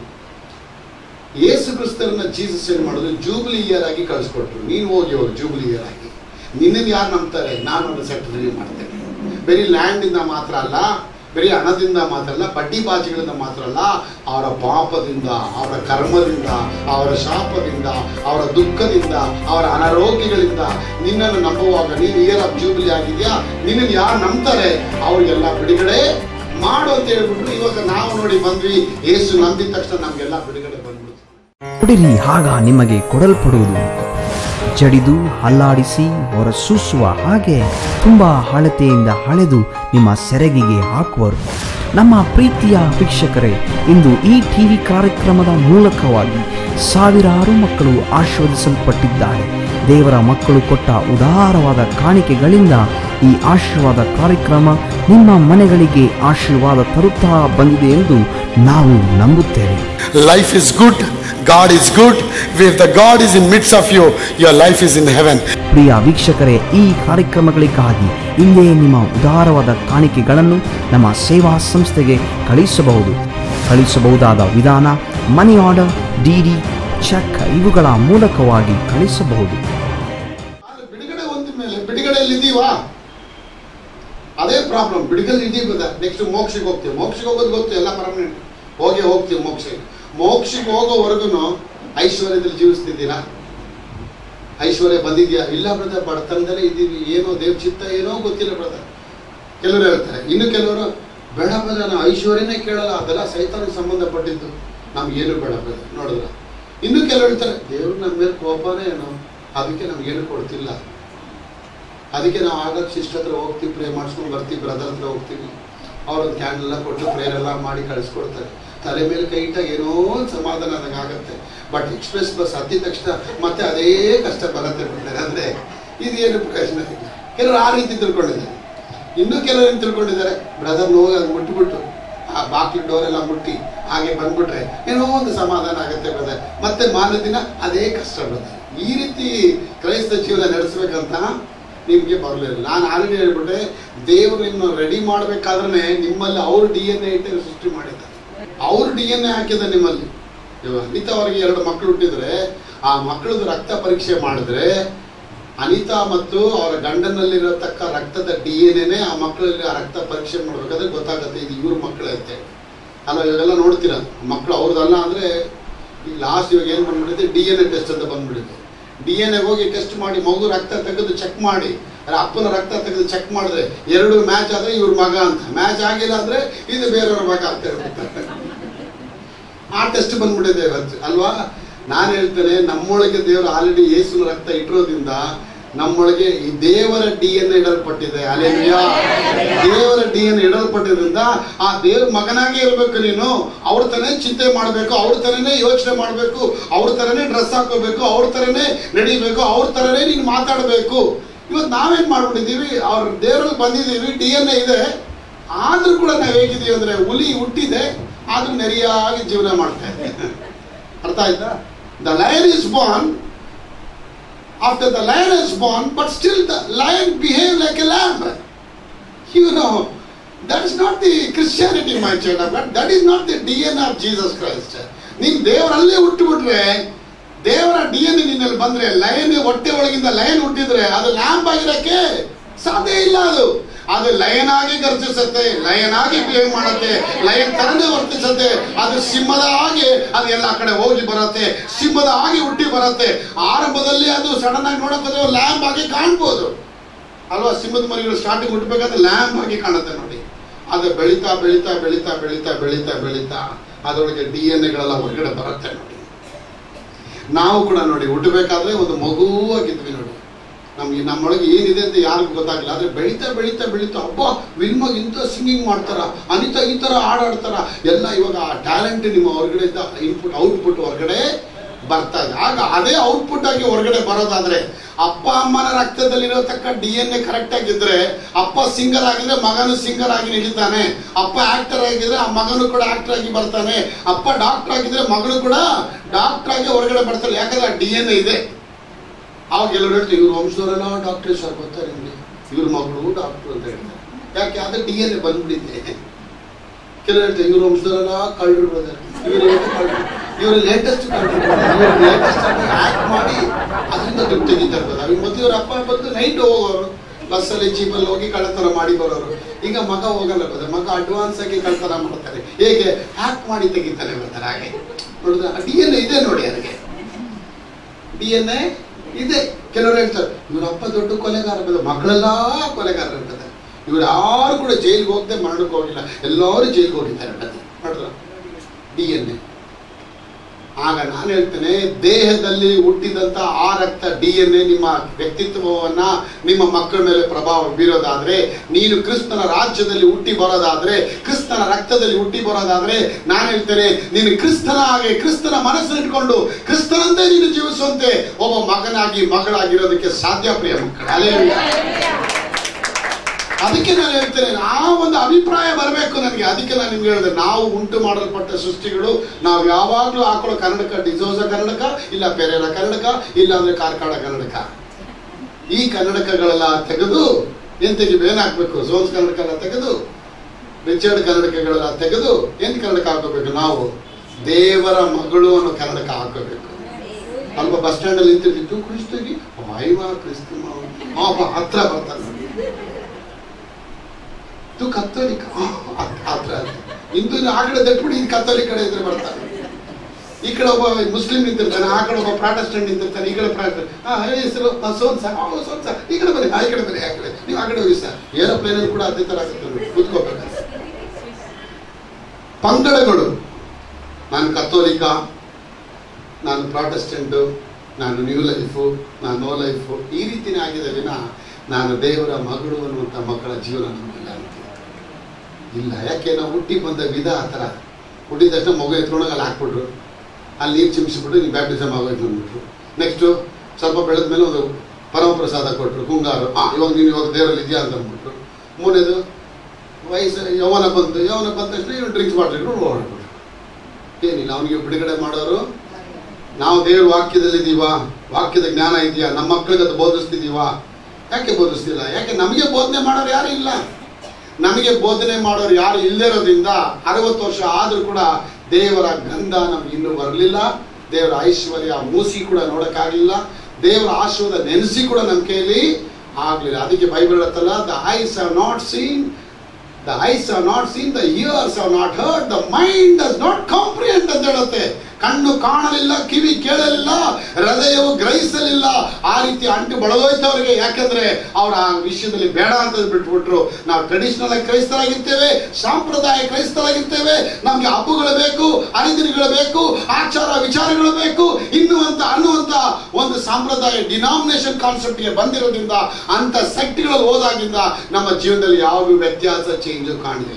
ಯೇಸು ಕ್ರಿಸ್ತರನ್ನ ಜೀಸಸ್ ಏನು ಮಾಡಿದ್ರು ಜೂಬ್ಲಿ ಇಯರ್ ಆಗಿ ಕಳಿಸ್ಕೊಟ್ರು ನೀನು ಹೋಗಿ ಹೋಗಿ ಜೂಬ್ಲಿ ಇಯರ್ ಆಗಿ ನಿನ್ನನ್ನು ಯಾರು ನಂಬ್ತಾರೆ ನಾನು ಒಂದು ಸೆಟ್ಲ್ ಮಾಡ್ತೇನೆ ಬರೀ ಲ್ಯಾಂಡಿಂದ ಮಾತ್ರ ಅಲ್ಲ ಬರೀ ಹಣದಿಂದ ಮಾತ್ರ ಅಲ್ಲ ಬಡ್ಡಿ ಬಾಜಿಗಳಿಂದ ಮಾತ್ರ ಅಲ್ಲ ಅವರ ಪಾಪದಿಂದ ಅವರ ಕರ್ಮದಿಂದ ಅವರ ಶಾಪದಿಂದ ಅವರ ದುಃಖದಿಂದ ಅವರ ಅನಾರೋಗ್ಯಗಳಿಂದ ನಿನ್ನನ್ನು ನಂಬುವಾಗ ನೀನು ಇಯರ್ ಆಫ್ ಜೂಬ್ಲಿ ಆಗಿದೆಯಾ ನಿನ್ನನ್ನು ಯಾರು ನಂಬ್ತಾರೆ ಅವರಿಗೆಲ್ಲ ಬಿಡುಗಡೆ ಮಾಡು ಅಂತ ಹೇಳ್ಬಿಟ್ರು ಇವಾಗ ನಾವು ನೋಡಿ ಬಂದ್ವಿ ಏಸು ನಂಬಿದ ತಕ್ಷಣ ನಮ್ಗೆಲ್ಲ ಬಿಡುಗಡೆ ಬಂದ್ಬಿಡ್ತು ಕೊಡಿರಿ ಆಗ ನಿಮಗೆ ಕೊಡಲ್ಪಡುವುದು ಜಡಿದು ಹಲ್ಲಾಡಿಸಿ ಹೊರಸೂಸುವ ಹಾಗೆ ತುಂಬ ಹಳತೆಯಿಂದ ಹಳೆದು ನಿಮ್ಮ ಸೆರಗಿಗೆ ಹಾಕುವರು ನಮ್ಮ ಪ್ರೀತಿಯ ವೀಕ್ಷಕರೇ ಇಂದು ಈ ಟಿವಿ ಕಾರ್ಯಕ್ರಮದ ಮೂಲಕವಾಗಿ ಸಾವಿರಾರು ಮಕ್ಕಳು ಆಶೀರ್ವದಿಸಲ್ಪಟ್ಟಿದ್ದಾರೆ ದೇವರ ಮಕ್ಕಳು ಕೊಟ್ಟ ಉದಾರವಾದ ಕಾಣಿಕೆಗಳಿಂದ ಈ ಆಶೀರ್ವಾದ ಕಾರ್ಯಕ್ರಮ ನಿಮ್ಮ ಮನೆಗಳಿಗೆ ಆಶೀರ್ವಾದ ತರುತ್ತಾ ಬಂದಿದೆ ಎಂದು ನಾವು ನಂಬುತ್ತೇವೆ Life is good, God is good. If the God is in midst of you, your life is in heaven. ಪ್ರಿಯ ವೀಕ್ಷಕರೇ ಈ ಕಾರ್ಯಕ್ರಮಗಳಿಗಾಗಿ ಇಲ್ಲೇ ನಿಮ್ಮ ಉದಾರವಾದ ಕಾಣಿಕೆಗಳನ್ನು ನಮ್ಮ ಸೇವಾ ಸಂಸ್ಥೆಗೆ ಕಳಿಸಬಹುದು ಕಳಿಸಬಹುದಾದ ವಿಧಾನ ಮನಿ ಆರ್ಡರ್ ಡಿಡಿ ಚೆಕ್ ಇವುಗಳ ಮೂಲಕವಾಗಿ ಕಳಿಸಬಹುದು ಆದ್ರೆ ಬಿಡುಗಡೆ ಹೊಂದ ಮೇಲೆ ಬಿಡುಗಡೆಯಲ್ಲಿ ಇದೀವಾ ಅದೇ ಪ್ರಾಬ್ಲಮ್ ಬಿಡುಗಡೆ ಇದೀವಿ ನೆಕ್ಸ್ಟ್ ಮೋಕ್ಷಕ್ಕೆ ಹೋಗ್ತೀವಿ ಮೋಕ್ಷಕ್ಕೆ ಹೋಗೋದು ಗೊತ್ತು ಎಲ್ಲ ಪರ್ಮನೆಂಟ್ ಹೋಗಿ ಹೋಗ್ತೀವಿ ಮೋಕ್ಷಕ್ಕೆ ಮೋಕ್ಷಕ್ಕೆ ಹೋಗೋವರೆಗೂ ಐಶ್ವರ್ಯದಲ್ಲಿ ಜೀವಿಸ್ತಿದ್ದೀರಾ ಐಶ್ವರ್ಯ ಬಂದಿದ್ಯಾ ಇಲ್ಲ ಬ್ರದರ್ ಬಡತನದಲ್ಲೇ ಇದ್ದೀವಿ ಏನೋ ದೇವ್ ಚಿತ್ತ ಏನೋ ಗೊತ್ತಿಲ್ಲ ಬ್ರದರ್ ಕೆಲವರು ಹೇಳ್ತಾರೆ ಇನ್ನು ಕೆಲವರು ಬೇಡ ಬ್ರದರ್ ನಾವು ಐಶ್ವರ್ಯನೇ ಕೇಳಲ್ಲ ಅದೆಲ್ಲ ಸೈತಾನಿಗೆ ಸಂಬಂಧಪಟ್ಟಿದ್ದು ನಮ್ಗೇನು ಬೇಡ ಬೇಡ ನೋಡಿದ್ರ ಇನ್ನು ಕೆಲವು ಹೇಳ್ತಾರೆ ದೇವ್ರು ನಮ್ಮ ಮೇಲೆ ಕೋಪನೇ ಏನೋ ಅದಕ್ಕೆ ನಮ್ಗೇನು ಕೊಡ್ತಿಲ್ಲ ಅದಕ್ಕೆ ನಾವು ಆಗಾಗ ಸಿಸ್ಟರ್ ಹತ್ರ ಹೋಗ್ತೀವಿ ಪ್ರೇ ಮಾಡಿಸ್ಕೊಂಡು ಬರ್ತೀವಿ ಬ್ರದರ್ ಹತ್ರ ಹೋಗ್ತೀವಿ ಅವ್ರೊಂದು ಕ್ಯಾಂಡಲ್ ಎಲ್ಲ ಕೊಟ್ಟು ಪ್ರೇಯರ್ ಎಲ್ಲ ಮಾಡಿ ಕಳಿಸ್ಕೊಡ್ತಾರೆ ತಲೆ ಮೇಲೆ ಕೈ ಇಟ್ಟಾಗ ಏನೋ ಒಂದು ಸಮಾಧಾನ ಆದಂಗೆ ಆಗುತ್ತೆ ಬಟ್ ಎಕ್ಸ್ಪ್ರೆಸ್ ಬಸ್ ಹತ್ತಿದ ತಕ್ಷಣ ಮತ್ತೆ ಅದೇ ಕಷ್ಟ ಬರುತ್ತೆ ಬಿಡ್ತಾರೆ ಅಂದರೆ ಇದೇನು ಪ್ರಯೋಜನ ಇಲ್ಲ ಕೆಲವರು ಆ ರೀತಿ ತಿಳ್ಕೊಂಡಿದ್ದಾರೆ ಇನ್ನೂ ಕೆಲವರು ಏನು ತಿಳ್ಕೊಂಡಿದ್ದಾರೆ ಬ್ರದರ್ ಹೋಗಿ ಅದು ಮುಟ್ಬಿಟ್ಟು ಆ ಬಾಕ್ಲು ಡೋರ್ ಎಲ್ಲ ಮುಟ್ಟಿ ಹಾಗೆ ಬಂದ್ಬಿಟ್ರೆ ಏನೋ ಒಂದು ಸಮಾಧಾನ ಆಗುತ್ತೆ ಬ್ರದರ್ ಮತ್ತೆ ಮಾರನೇ ದಿನ ಅದೇ ಕಷ್ಟ ಬ್ರದರ್ ಈ ರೀತಿ ಕ್ರೈಸ್ತ ಜೀವನ ನಡೆಸ್ಬೇಕಂತ ನಿಮಗೆ ಬರಲಿಲ್ಲ ನಾನು ಆಲ್ರೆಡಿ ಹೇಳ್ಬಿಟ್ಟೆ ದೇವರನ್ನು ರೆಡಿ ಮಾಡಬೇಕಾದ್ರೆ ನಿಮ್ಮಲ್ಲಿ ಅವ್ರ ಡಿ ಎನ್ ಎ ಇಟ್ಟು ಸೃಷ್ಟಿ ಮಾಡಿದ್ದಾರೆ ಅವ್ರ ಡಿ ಎನ್ ಎ ಹಾಕಿದ ನಿಮ್ಮಲ್ಲಿ ಇವಾಗ ಅನಿತಾ ಅವರಿಗೆ ಎರಡು ಮಕ್ಕಳು ಹುಟ್ಟಿದ್ರೆ ಆ ಮಕ್ಕಳದ್ದು ರಕ್ತ ಪರೀಕ್ಷೆ ಮಾಡಿದ್ರೆ ಅನಿತಾ ಮತ್ತು ಅವರ ಗಂಡನಲ್ಲಿರತಕ್ಕ ರಕ್ತದ ಡಿ ಎನ್ ಎನೆ ಆ ಮಕ್ಕಳಲ್ಲಿ ಆ ರಕ್ತ ಪರೀಕ್ಷೆ ಮಾಡ್ಬೇಕಾದ್ರೆ ಗೊತ್ತಾಗುತ್ತೆ ಇದು ಇವ್ರ ಮಕ್ಕಳೇ ಅಂತೆ ಅಲ್ಲ ಇವಾಗೆಲ್ಲ ನೋಡ್ತೀರ ಮಕ್ಕಳು ಅವ್ರದ್ದಲ್ಲ ಅಂದ್ರೆ ಈಗ ಲಾಸ್ಟ್ ಇವಾಗ ಏನು ಬಂದ್ಬಿಡುತ್ತೆ ಡಿ ಎನ್ ಎ ಟೆಸ್ಟ್ ಅಂತ ಬಂದ್ಬಿಡುತ್ತೆ ಡಿ ಎನ್ ಎ ಹೋಗಿ ಟೆಸ್ಟ್ ಮಾಡಿ ಮಗು ರಕ್ತ ತೆಗೆದು ಚೆಕ್ ಮಾಡಿ ಅದ್ರ ಅಪ್ಪನ ರಕ್ತ ತೆಗೆದು ಚೆಕ್ ಮಾಡಿದ್ರೆ ಎರಡು ಮ್ಯಾಚ್ ಆದ್ರೆ ಇವ್ರ ಮಗ ಅಂತ ಮ್ಯಾಚ್ ಆಗಿಲ್ಲ ಅಂದ್ರೆ ಇದು ಬೇರೆಯವ್ರ ಮಗ ಅಂತ ಹೇಳ್ಬಿಡ್ತಾರೆ ಆ ಟೆಸ್ಟ್ ಬಂದ್ಬಿಟ್ಟಿದೆ ಇವತ್ತು ಅಲ್ವಾ ನಾನು ಹೇಳ್ತೇನೆ ನಮ್ಮೊಳಗೆ ದೇವರು ಆಲ್ರೆಡಿ ಯೇಸುನ ರಕ್ತ ಇಟ್ಟಿರೋದ್ರಿಂದ ನಮ್ಮೊಳಗೆ ಈ ದೇವರ ಡಿ ಎನ್ ಇಡಲ್ಪಟ್ಟಿದೆ ಅಲೆಲಿಯ ದೇವರ ಡಿ ಎನ್ ಇಡಲ್ಪಟ್ಟಿದ್ರಿಂದ ಆ ದೇವ್ರ ಮಗನಾಗೆ ಇರ್ಬೇಕು ನೀನು ಅವ್ರ ತರನೇ ಚಿಂತೆ ಮಾಡಬೇಕು ಅವ್ರ ತರನೇ ಯೋಚನೆ ಮಾಡಬೇಕು ಅವ್ರ ತರನೇ ಡ್ರೆಸ್ ಹಾಕೋಬೇಕು ಅವ್ರ ತರನೇ ನಡಿಬೇಕು ಅವ್ರ ತರನೇ ನೀನು ಮಾತಾಡಬೇಕು ಇವತ್ತು ನಾವೇನ್ ಮಾಡ್ಬಿಟ್ಟಿದ್ದೀವಿ ಅವ್ರ ದೇವರಲ್ಲಿ ಬಂದಿದ್ದೀವಿ ಡಿ ಎನ್ ಎ ಇದೆ ಆದ್ರೂ ಕೂಡ ನಾವು ಹೇಗಿದ್ದೀವಿ ಅಂದ್ರೆ ಹುಲಿ ಹುಟ್ಟಿದೆ ಆದ್ರೂ ನೆರೆಯಾಗಿ ಜೀವನ ಮಾಡ್ತಾ ಇದೆ ಅರ್ಥ ಆಯ್ತಾ the lion is born after the lion is born but still the lion behave like a lamb you know that is not the Christianity my child but that is not the D N of Jesus Christ ನೀನ್ ದೇವರಲ್ಲೇ ಹುಟ್ಟುಬಿಟ್ರೆ ದೇವರ D N ನಿನ್ನಲ್ಲಿ ಬಂದ್ರೆ lion ಹೊಟ್ಟೆ ಒಳಗಿಂದ lion ಹುಟ್ಟಿದ್ರೆ ಅದು lamb ಆಗಿರಕ್ಕೆ ಸಾಧ್ಯ ಇಲ್ಲ ಅದು ಅದು ಲಯನ್ ಆಗಿ ಗರ್ಜಿಸುತ್ತೆ ಲಯನ್ ಆಗಿ ಬಿಹೇವ್ ಮಾಡುತ್ತೆ ಲಯನ್ ತರನೇ ವರ್ತಿಸುತ್ತೆ ಅದು ಸಿಂಹದ ಹಾಗೆ ಅದು ಎಲ್ಲ ಕಡೆ ಹೋಗಿ ಬರುತ್ತೆ ಸಿಂಹದ ಹಾಗೆ ಹುಟ್ಟಿ ಬರುತ್ತೆ ಆರಂಭದಲ್ಲಿ ಅದು ಸಡನ್ ಆಗಿ ನೋಡಕ್ ಹೋದ್ರೆ ಲ್ಯಾಂಬ್ ಆಗಿ ಕಾಣ್ಬೋದು ಅಲ್ವಾ ಸಿಂಹದ ಮರಿಗಳು ಸ್ಟಾರ್ಟಿಂಗ್ ಹುಟ್ಟಬೇಕಾದ್ರೆ ಲ್ಯಾಂಬ್ ಆಗಿ ಕಾಣುತ್ತೆ ನೋಡಿ ಅದು ಬೆಳೀತಾ ಬೆಳೀತಾ ಬೆಳೀತಾ ಬೆಳೀತಾ ಬೆಳೀತಾ ಬೆಳೀತಾ ಅದರೊಳಗೆ ಡಿ ಎನ್ ಎಗಳೆಲ್ಲ ಹೊರಗಡೆ ಬರುತ್ತೆ ನೋಡಿ ನಾವು ಕೂಡ ನೋಡಿ ಹುಟ್ಟಬೇಕಾದ್ರೆ ಒಂದು ಮಗುವಾಗಿದ್ವಿ ನೋಡಿ ನಮ್ಗೆ ನಮ್ಮೊಳಗೆ ಏನಿದೆ ಅಂತ ಯಾರಿಗೂ ಗೊತ್ತಾಗಿಲ್ಲ ಆದ್ರೆ ಬೆಳೀತಾ ಬೆಳೀತಾ ಬೆಳೀತಾ ಅಬ್ಬ ವಿಲ್ಮಾಗ್ ಇಂಥ ಸಿಂಗಿಂಗ್ ಮಾಡ್ತಾರ ಅನಿತಾ ಈ ತರ ಹಾಡಾಡ್ತಾರ ಎಲ್ಲ ಇವಾಗ ಆ ಟ್ಯಾಲೆಂಟ್ ನಿಮ್ಮ ಹೊರಗಡೆ ಇನ್ಪುಟ್ ಔಟ್ಪುಟ್ ಹೊರಗಡೆ ಬರ್ತಾ ಇದೆ ಆಗ ಅದೇ ಔಟ್ಪುಟ್ ಆಗಿ ಹೊರಗಡೆ ಬರೋದಾದ್ರೆ ಅಪ್ಪ ಅಮ್ಮನ ರಕ್ತದಲ್ಲಿರತಕ್ಕ ಡಿ ಎನ್ ಎ ಕರೆಕ್ಟ್ ಆಗಿದ್ರೆ ಅಪ್ಪ ಸಿಂಗರ್ ಆಗಿದ್ರೆ ಮಗನು ಸಿಂಗರ್ ಆಗಿ ನಡೀತಾನೆ ಅಪ್ಪ ಆಕ್ಟರ್ ಆಗಿದ್ರೆ ಆ ಮಗನು ಕೂಡ ಆಕ್ಟರ್ ಆಗಿ ಬರ್ತಾನೆ ಅಪ್ಪ ಡಾಕ್ಟರ್ ಆಗಿದ್ರೆ ಮಗಳು ಕೂಡ ಡಾಕ್ಟರ್ ಆಗಿ ಹೊರಗಡೆ ಬರ್ತಾನೆ ಯಾಕಂದ್ರೆ ಆ ಡಿ ಎನ್ ಎ ಇದೆ ಅವಾಗ ಎಲ್ಲರೂ ಹೇಳ್ತಾರೆ ಇವ್ರ ವಂಶದವರೆಲ್ಲ ಡಾಕ್ಟ್ರೇ ಸರ್ ಗೊತ್ತಾರೆ ನಿಮಗೆ ಇವ್ರ ಮಗಳು ಡಾಕ್ಟರ್ ಅಂತ ಹೇಳ್ತಾರೆ ಯಾಕೆ ಅದು ಡಿ ಎನ್ ಎ ಬಂದ್ಬಿಟ್ಟಿದೆ ಕೆಲವರು ಹೇಳ್ತಾರೆ ಇವ್ರ ವಂಶದವರೆಲ್ಲ ಕಳ್ಳರು ಬರ್ತಾರೆ ಇವರು ಕಳ್ಳರು ಇವರು ಲೇಟೆಸ್ಟ್ ಕಳ್ಳರು ಇವರು ಲೇಟೆಸ್ಟ್ ಆಗಿ ಆಕ್ಟ್ ಮಾಡಿ ಅದರಿಂದ ದುಡ್ಡು ತೆಗಿತಾರೆ brother. ಈಗ ಮೊದಲು ಇವ್ರ ಅಪ್ಪ ಬಂದು ನೈಟ್ ಹೋಗೋರು ಬಸ್ಸಲ್ಲಿ ಜೀಪಲ್ಲಿ ಹೋಗಿ ಕಳ್ಳತನ ಮಾಡಿ ಬರೋರು ಈಗ ಮಗ ಹೋಗಲ್ಲ ಬದ ಮಗ ಅಡ್ವಾನ್ಸ್ ಆಗಿ ಕಳ್ಳತನ ಮಾಡ್ತಾರೆ ಹೇಗೆ ಹ್ಯಾಕ್ ಮಾಡಿ ತೆಗಿತಾನೆ ಬರ್ತಾರೆ ಹಾಗೆ ನೋಡಿದ್ರೆ ಡಿ ಎನ್ ಇದೆ ನೋಡಿ ಅದಕ್ಕೆ ಡಿ ಎನ್ ಎ ಇದೆ ಕೆಲವರು ಹೇಳ್ತಾರೆ ಇವ್ರ ಅಪ್ಪ ದೊಡ್ಡ ಕೊಲೆಗಾರ ಬದ ಮಗಳೆಲ್ಲ ಕೊಲೆಗಾರ ಇರ್ತದೆ ಇವ್ರು ಯಾರು ಕೂಡ ಜೈಲಿಗೆ ಹೋಗದೆ ಮರಣಕ್ಕೆ ಹೋಗಿಲ್ಲ ಎಲ್ಲರೂ ಜೈಲಿಗೆ ಹೋಗಿದ್ದಾರೆ ನೋಡ್ರ ಡಿ ಎನ್ ಎ ಆಗ ನಾನು ಹೇಳ್ತೇನೆ ದೇಹದಲ್ಲಿ ಹುಟ್ಟಿದಂತ ಆ ರಕ್ತ ಡಿ ಎನ್ ಎ ನಿಮ್ಮ ವ್ಯಕ್ತಿತ್ವವನ್ನ ನಿಮ್ಮ ಮಕ್ಕಳ ಮೇಲೆ ಪ್ರಭಾವ ಬೀರೋದಾದ್ರೆ ನೀನು ಕ್ರಿಸ್ತನ ರಾಜ್ಯದಲ್ಲಿ ಹುಟ್ಟಿ ಬರೋದಾದ್ರೆ ಕ್ರಿಸ್ತನ ರಕ್ತದಲ್ಲಿ ಹುಟ್ಟಿ ಬರೋದಾದ್ರೆ ನಾನು ಹೇಳ್ತೇನೆ ನೀನು ಕ್ರಿಸ್ತನ ಹಾಗೆ ಕ್ರಿಸ್ತನ ಮನಸ್ಸನ್ನು ಇಟ್ಕೊಂಡು ಕ್ರಿಸ್ತನಂತೆ ನೀನು ಜೀವಿಸುವಂತೆ ಒಬ್ಬ ಮಗನಾಗಿ ಮಗಳಾಗಿರೋದಕ್ಕೆ ಸಾಧ್ಯ ಪ್ರಿಯ ಮಕ್ಕಳು ಅಲ್ಲೇ ಅದಕ್ಕೆ ನಾನು ಹೇಳ್ತೇನೆ ಆ ಒಂದು ಅಭಿಪ್ರಾಯ ಬರಬೇಕು ನನಗೆ ಅದಕ್ಕೆ ನಾನು ನಿಮ್ಗೆ ಹೇಳಿದೆ ನಾವು ಉಂಟು ಮಾಡಲ್ಪಟ್ಟ ಸೃಷ್ಟಿಗಳು ನಾವು ಯಾವಾಗಲೂ ಹಾಕೊಳ್ಳೋ ಕನ್ನಡಕ ಡಿಸೋಸ ಕನ್ನಡಕ ಇಲ್ಲ ಪೆರೇರ ಕನ್ನಡಕ ಇಲ್ಲ ಅಂದ್ರೆ ಕಾರ್ಕಳ ಕನ್ನಡಕ ಈ ಕನ್ನಡಕಗಳೆಲ್ಲ ತೆಗೆದು ಏನ್ ತೆಗಿಬೇಕು ಏನ್ ಹಾಕ್ಬೇಕು ಸೋನ್ಸ್ ಕನ್ನಡಕ ಎಲ್ಲ ತೆಗೆದು ರಿಚರ್ಡ್ ಕನ್ನಡಕಗಳೆಲ್ಲ ತೆಗೆದು ಏನ್ ಕನ್ನಡಕ ಹಾಕೋಬೇಕು ನಾವು ದೇವರ ಮಗಳು ಅನ್ನೋ ಕನ್ನಡಕ ಹಾಕೋಬೇಕು ಅಲ್ಪ ಬಸ್ ಸ್ಟ್ಯಾಂಡ್ ಅಲ್ಲಿ ನಿಂತಿರ್ತಿತ್ತು ಕ್ರಿಸ್ತಗಿ ವಾಯುವ ಕ್ರಿಸ್ತ ಅಪ್ಪ ಹತ್ರ ಬರ್ತಾನೆ ಇದು ಕತ್ತೋಲಿಕ ಹತ್ರ ಇಂದು ಆ ಕಡೆ ದಟ್ಬಿಡಿ ಇದು ಕತ್ತೋಲಿಕ ಕಡೆ ಇದ್ರೆ ಬರ್ತಾನೆ ಈ ಕಡೆ ಒಬ್ಬ ಮುಸ್ಲಿಂ ನಿಂತಿರ್ತಾನೆ ಆ ಕಡೆ ಒಬ್ಬ ಪ್ರಾಟೆಸ್ಟೆಂಟ್ ನಿಂತಿರ್ತಾನೆ ಈ ಕಡೆ ಪ್ರಾಟೆಸ್ಟೆಂಟ್ ಹಾ ಹೆಸರು ಸೋನ್ ಸರ್ ಸೋನ್ ಸರ್ ಈ ಕಡೆ ಬನ್ನಿ ಆ ಈ ಕಡೆ ಬನ್ನಿ ಆ ಕಡೆ ನೀವು ಆ ಕಡೆ ಹೋಗಿ ಸರ್ ಏರೋಪ್ಲೇನ್ ಅಲ್ಲಿ ಕೂಡ ಅದೇ ತರ ಆಗುತ್ತೆ ನೋಡಿ ಕೂತ್ಕೋಬೇಕಾದ್ರೆ ಪಂಗಡಗಳು ನಾನು ಕತ್ತೋಲಿಕ ನಾನು ಪ್ರಾಟೆಸ್ಟೆಂಟು ನಾನು ನ್ಯೂ ಲೈಫು ನಾನು ನೋ ಲೈಫು ಈ ರೀತಿನೇ ಆಗಿದೆ ವಿನ ನಾನು ದೇವರ ಮಗಳು ಅನ್ನುವಂಥ ಮಕ್ಕಳ ಜೀವನ ನಮಗಿಲ್ಲ ಅಂತ ಇಲ್ಲ ಯಾಕೆ ನಾವು ಹುಟ್ಟಿ ಬಂದ ವಿಧ ಆ ಥರ ಹುಟ್ಟಿದ ತಕ್ಷಣ ಮಗು ಎತ್ಕೊಂಡಾಗ ಅಲ್ಲಿ ಹಾಕ್ಬಿಟ್ರು ಅಲ್ಲಿ ನೀರು ಚಿಮ್ಮಿಸ್ಬಿಟ್ಟು ನೀವು ಬ್ಯಾಪ್ಟಿಸಮ್ ಆಗೋಯ್ತು ಅಂದ್ಬಿಟ್ರು ನೆಕ್ಸ್ಟು ಸ್ವಲ್ಪ ಬೆಳೆದ ಮೇಲೆ ಒಂದು ಪರಮಪ್ರಸಾದ ಕೊಟ್ಟರು ಕುಂಗಾರು ಆ ಇವಾಗ ನೀನು ಇವಾಗ ದೇವರಲ್ಲಿ ಇದೆಯಾ ಅಂತ ಅಂದ್ಬಿಟ್ರು ಮೂರನೇದು ವಯಸ್ಸು ಯೌವನ ಬಂತು ಯೌವನ ಬಂದ ತಕ್ಷಣ ಇವನು ಡ್ರಿಂಕ್ಸ್ ಮಾಡಿದ್ರು ಹೊರಡ್ಬಿಟ್ರು ಏನಿಲ್ಲ ಅವನಿಗೆ ಬಿಡುಗಡೆ ಮಾಡೋರು ನಾವು ದೇವ್ರ ವಾಕ್ಯದಲ್ಲಿ ಇದೀವಾ ವಾಕ್ಯದ ಜ್ಞಾನ ಇದೆಯಾ ನಮ್ಮ ಮಕ್ಕಳಿಗೆ ಅದು ಬೋಧಿಸ್ತಿದೀವಾ ಯಾಕೆ ಬೋಧಿಸ್ತಿಲ್ಲ ಯಾಕೆ ನಮಗೆ ಬೋಧನೆ ಮಾಡೋರು ಯಾರು ಇಲ್ಲ ನಮಗೆ ಬೋಧನೆ ಮಾಡೋರು ಯಾರು ಇಲ್ಲದೇ ಇರೋದ್ರಿಂದ ಅರವತ್ತು ವರ್ಷ ಆದರೂ ಕೂಡ ದೇವರ ಗಂಧ ನಮ್ಗೆ ಇನ್ನೂ ಬರಲಿಲ್ಲ ದೇವರ ಐಶ್ವರ್ಯ ಮೂಸಿ ಕೂಡ ನೋಡಕ್ಕಾಗಲಿಲ್ಲ ದೇವರ ಆಶೀರ್ವಾದ ನೆನೆಸಿ ಕೂಡ ನಮ್ಮ ಕೈಯಲ್ಲಿ ಆಗ್ಲಿಲ್ಲ ಅದಕ್ಕೆ ಬೈಬಲ್ ಹೇಳುತ್ತಲ್ಲ the eyes have not seen the eyes have not seen the ears have not heard the mind does not comprehend ಅಂತ ಹೇಳುತ್ತೆ ಕಣ್ಣು ಕಾಣಲಿಲ್ಲ ಕಿವಿ ಕೇಳಲಿಲ್ಲ ಹೃದಯವು ಗ್ರಹಿಸಲಿಲ್ಲ ಆ ರೀತಿ ಅಂಟು ಬಳಗೋಯ್ತು ಅವರಿಗೆ ಯಾಕಂದ್ರೆ ಅವ್ರ ಆ ವಿಷಯದಲ್ಲಿ ಬೇಡ ಅಂತ ಬಿಟ್ಬಿಟ್ರು ನಾವು ಟ್ರೆಡಿಷನಲ್ ಆಗಿ ಕ್ರೈಸ್ತರಾಗಿರ್ತೇವೆ ಸಾಂಪ್ರದಾಯ ಕ್ರೈಸ್ತರಾಗಿರ್ತೇವೆ ನಮ್ಗೆ ಹಬ್ಬಗಳು ಬೇಕು ಹರಿದಿನಗಳು ಬೇಕು ಆಚಾರ ವಿಚಾರಗಳು ಬೇಕು ಇನ್ನುವಂತ ಅನ್ನುವಂತ ಒಂದು ಸಾಂಪ್ರದಾಯ ಡಿನಾಮಿನೇಷನ್ ಕಾನ್ಸೆಪ್ಟ್ಗೆ ಬಂದಿರೋದ್ರಿಂದ ಅಂತ ಸೆಕ್ಟ್ಗಳಲ್ಲಿ ಹೋದಾಗಿಂದ ನಮ್ಮ ಜೀವನದಲ್ಲಿ ಯಾವ ವ್ಯತ್ಯಾಸ ಚೇಂಜ್ ಕಾಣಲಿಲ್ಲ